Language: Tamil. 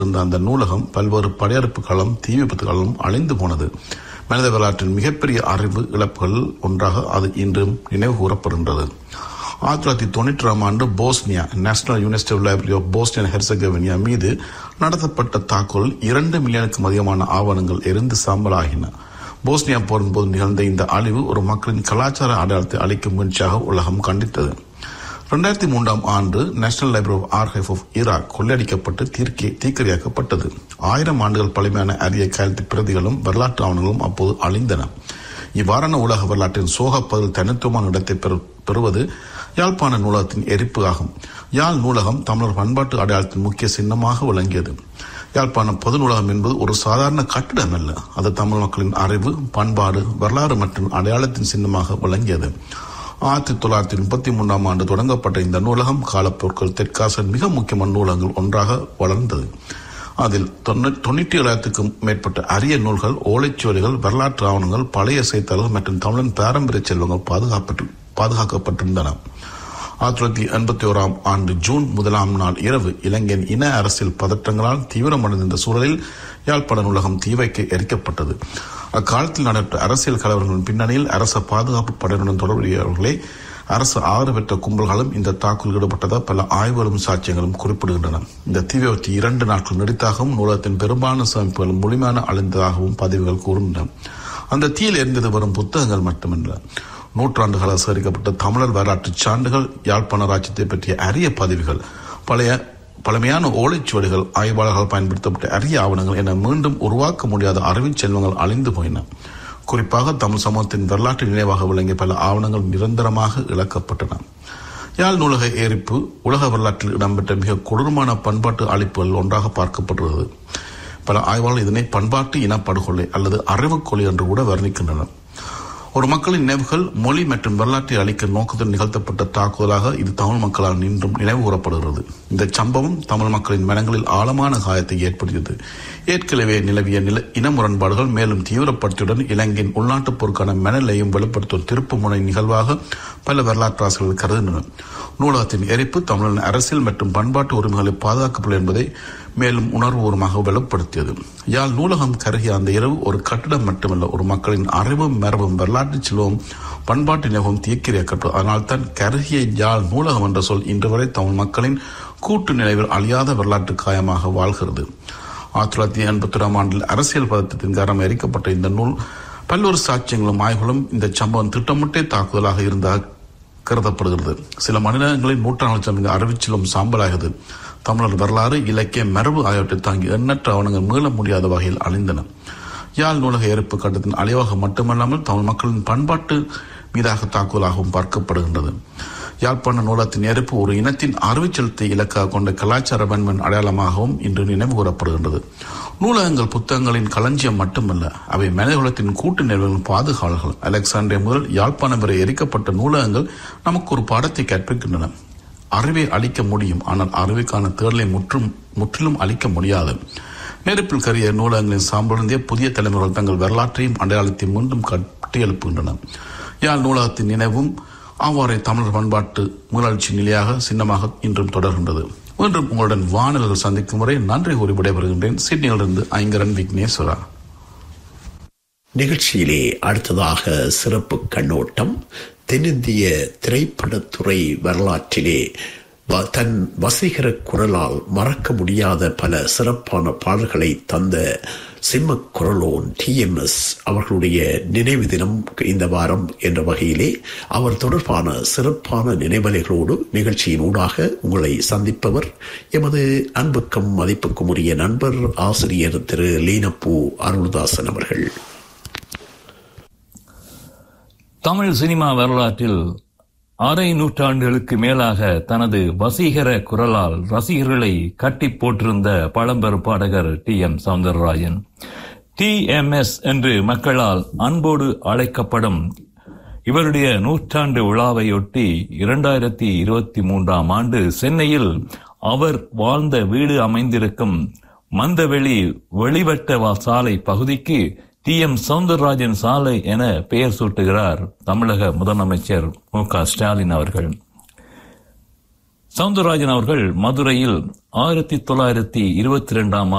இருந்த அந்த நூலகம் பல்வேறு படையெடுப்பு களம் தீ விபத்துகளும் அழிந்து போனது மனித வரலாற்றின் மிகப்பெரிய அறிவு இழப்புகள் ஒன்றாக அது இன்றும் நினைவு கூறப்படுகின்றது ஆயிரத்தி தொள்ளாயிரத்தி தொண்ணூற்றாம் ஆண்டு Bosnia national university library of Bosnian Herzegovina மீது நடத்தப்பட்ட தாக்குதல் இரண்டு மில்லியனுக்கும் அதிகமான ஆவணங்கள் எரிந்து சாம்பலாகின போஸ்னியா போரின் போது நிகழ்ந்த இந்த அழிவு ஒரு மக்களின் கலாச்சார அடையாளத்தை அளிக்கும் முயற்சியாக உலகம் கண்டித்தது இரண்டாயிரத்தி மூன்றாம் ஆண்டு national library of archive of Iraq கொள்ளையடிக்கப்பட்டு தீர்க்கி தீக்கிரையாக்கப்பட்டது ஆயிரம் ஆண்டுகள் பழமையான அரிய கையெழுத்து பிரதிகளும் வரலாற்று ஆவணங்களும் அப்போது அழிந்தன இவ்வாறான உலக வரலாற்றின் சோகப்பதில் தனித்துவமான இடத்தை பெறு- பெறுவது யாழ்ப்பாண நூலகத்தின் எரிப்பு ஆகும் யாழ் நூலகம் தமிழர் பண்பாட்டு அடையாளத்தின் முக்கிய சின்னமாக விளங்கியது யாழ்ப்பாணம் பொது நூலகம் என்பது ஒரு சாதாரண கட்டிடம் அல்ல அது தமிழ் மக்களின் அறிவு பண்பாடு வரலாறு மற்றும் அடையாளத்தின் சின்னமாக விளங்கியது ஆயிரத்தி தொள்ளாயிரத்தி முப்பத்தி மூன்றாம் ஆண்டு தொடங்கப்பட்ட இந்த நூலகம் காலப்போக்கில் தெற்காசிய மிக முக்கியமான நூலகங்கள் ஒன்றாக வளர்ந்தது அதில் தொண்ணூ- தொண்ணூற்றி ஏழாயிரத்துக்கும் மேற்பட்ட அரிய நூல்கள் ஓலைச்சுவடிகள் வரலாற்று ஆவணங்கள் பழைய செய்தித்தாள்கள் மற்றும் தமிழின் பாரம்பரிய செல்வங்கள் பாதுகாப்பட்டு பாதுகாக்கப்பட்டிருந்தன ஆயிரத்தி தொள்ளாயிரத்தி எண்பத்தி ஓராம் ஆண்டு ஜூன் முதலாம் நாள் இரவு இலங்கையின் இன அரசியல் பதற்றங்களால் தீவிரமடைந்த சூழலில் யாழ்ப்பாண நூலகம் தீ வைக்க எரிக்கப்பட்டது அக்காலத்தில் நடைபெற்ற அரசியல் கலவரங்களின் பின்னணியில் அரச பாதுகாப்பு படையினுடன் தொடர்புடையவர்களே அரசு ஆறு பெற்ற கும்பல்களும் இந்த தாக்குதலில் ஈடுபட்டதாக பல ஆய்வுகளும் சாட்சியங்களும் குறிப்பிடுகின்றன இந்த தீ விபத்து இரண்டு நாட்கள் நீடித்தாகவும் நூலகத்தின் பெரும்பாலான சேமிப்புகள் முழுமையான அழிந்ததாகவும் பதிவுகள் கூறுகின்றன அந்த தீயில் எரிந்தது வரும் புத்தகங்கள் மட்டுமல்ல நூற்றாண்டுகளாக சேகரிக்கப்பட்ட தமிழர் வரலாற்று சான்றுகள் யாழ்ப்பாண ராஜ்யத்தை பற்றிய அரிய பதிவுகள் பழைய பழமையான ஓலைச்சுவடிகள் ஆய்வாளர்கள் பயன்படுத்தப்பட்ட அரிய ஆவணங்கள் என மீண்டும் உருவாக்க முடியாத அறிவுச் செல்வங்கள் அழிந்து போயின குறிப்பாக தமிழ் சமூகத்தின் வரலாற்று நினைவாக விளங்கிய பல ஆவணங்கள் நிரந்தரமாக இழக்கப்பட்டன யாழ் நூலக எரிப்பு உலக வரலாற்றில் இடம்பெற்ற மிக கொடூரமான பண்பாட்டு அழிப்புகள் ஒன்றாக பார்க்கப்படுகிறது பல ஆய்வாளர்கள் இதனை பண்பாட்டு இனப்படுகொலை அல்லது அறிவுக்கொலை என்று கூட வர்ணிக்கின்றனர் ஒரு மக்களின் நினைவுகள் மொழி மற்றும் வரலாற்றை அளிக்கும் நோக்கத்தில் நிகழ்த்தப்பட்ட தாக்குதலாக இது தமிழ் மக்களால் இன்றும் நினைவு கூறப்படுகிறது இந்த சம்பவம் தமிழ் மக்களின் மனங்களில் ஆழமான காயத்தை ஏற்படுத்தியது ஏற்கனவே நிலவிய நில இன முரண்பாடுகள் மேலும் தீவிரப்படுத்தியுடன் இலங்கையின் உள்நாட்டுப் போருக்கான மனநிலையும் வெளிப்படுத்தும் திருப்பு முனை நிகழ்வாக பல வரலாற்றாசிரியர்கள் கருதினர் நூலகத்தின் எரிப்பு தமிழின் அரசியல் மற்றும் பண்பாட்டு உரிமைகளை பாதுகாக்கப்படும் என்பதை மேலும் உணர்வுபூர்வமாக வெளிப்படுத்தியது யாழ் நூலகம் கருகிய அந்த இரவு ஒரு கட்டிடம் மட்டுமல்ல ஒரு மக்களின் அறிவும் மரபும் வரலாற்று செல்வம் பண்பாட்டு நிலவும் தீக்கிரையாக்கப்பட்டது அதனால் தான் கருகிய யாழ் நூலகம் என்ற சொல் இன்று வரை தமிழ் மக்களின் கூட்டு நினைவில் அழியாத வரலாற்று காயமாக வாழ்கிறது ஆயிரத்தி தொள்ளாயிரத்தி எண்பத்தி ஒராம் ஆண்டில் அரசியல் பதட்டத்தின் காரணம் எரிக்கப்பட்ட இந்த நூல் பல்வேறு சாட்சியங்களும் ஆய்வுகளும் இந்த சம்பவம் திட்டமிட்டே தாக்குதலாக இருந்ததாக கருதப்படுகிறது சில மனிதர்களின் நூற்றாண்டு சமய அறிவிச்சிலும் சாம்பலாகிறது தமிழர் வரலாறு இலக்கிய மரபு ஆகியவற்றை தாங்கி எண்ணற்ற ஆவணங்கள் மீள முடியாத வகையில் அழிந்தன யாழ் நூலக எரிப்பு கட்டத்தின் அழிவாக மட்டுமல்லாமல் தமிழ் மக்களின் பண்பாட்டு மீதாக தாக்குதலாகவும் பார்க்கப்படுகின்றது யாழ்ப்பாண நூலகத்தின் எரிப்பு ஒரு இனத்தின் அறிவுச்செலுத்தை இலக்காக கொண்ட கலாச்சார பண்பின் அடையாளமாகவும் இன்று நினைவு கூறப்படுகின்றது நூலகங்கள் புத்தகங்களின் களஞ்சியம் மட்டுமல்ல அவை மனிதகுலத்தின் கூட்டு நிறுவனங்களின் பாதுகாவலர்கள் அலெக்சாண்டே முதல் யாழ்ப்பாணம் வரை எரிக்கப்பட்ட நூலகங்கள் நமக்கு ஒரு பாடத்தை கற்பிக்கின்றன அறிவை அளிக்க முடியும் ஆனால் அறிவுக்கான தேடலை முற்றும் முற்றிலும் அளிக்க முடியாது நெருப்பில் கரிய நூலகங்களின் சாம்பலிருந்தே புதிய தலைமுறைகள் தங்கள் வரலாற்றையும் அடையாளத்தையும் மீண்டும் கட்டியெழுப்புகின்றன யாழ் நூலகத்தின் நினைவும் அவ்வாறே தமிழர் பண்பாட்டு மீளாட்சி நிலையாக சின்னமாக இன்றும் தொடர்கின்றது மீண்டும் உங்களுடன் வானல்கள் சந்திக்கும் வரை நன்றி கூறி விடைபெறுகின்றேன் சிட்னியிலிருந்து ஐங்கரன் விக்னேஸ்வரா நிகழ்ச்சியிலே அடுத்ததாக சிறப்பு கண்ணோட்டம் தென்னிந்திய திரைப்படத்துறை வரலாற்றிலே வ- தன் வசீகர குரலால் மறக்க முடியாத பல சிறப்பான பாடல்களை தந்த சிம்ம குரலோன் டிஎம்எஸ் அவர்களுடைய நினைவு தினம் இந்த வாரம் என்ற வகையிலே அவர் தொடர்பான சிறப்பான நினைவலைகளோடு நிகழ்ச்சியின் ஊடாக உங்களை சந்திப்பவர் எமது அன்புக்கும் மதிப்புக்கும் உரிய நண்பர் ஆசிரியர் திரு லீனப்பூ அருள்தாசன் அவர்கள் தமிழ் சினிமா வரலாற்றில் அரை நூற்றாண்டுகளுக்கு மேலாக தனது வசீகர குரலால் ரசிகர்களை கட்டி போட்டிருந்த பழம்பெரும் பாடகர் T M Soundararajan T M S என்று மக்களால் அன்போடு அழைக்கப்படும் இவருடைய நூற்றாண்டு விழாவையொட்டி இரண்டாயிரத்தி இருபத்தி மூன்றாம் ஆண்டு சென்னையில் அவர் வாழ்ந்த வீடு அமைந்திருக்கும் மந்தவெளி வெளிவட்ட வா- சாலை பகுதிக்கு டி எம் சவுந்தரராஜன் சாலை என பெயர் சூட்டுகிறார் தமிழக முதலமைச்சர் மு க ஸ்டாலின் அவர்கள் சவுந்தரராஜன் அவர்கள் மதுரையில் ஆயிரத்தி தொள்ளாயிரத்தி இருபத்தி இரண்டாம்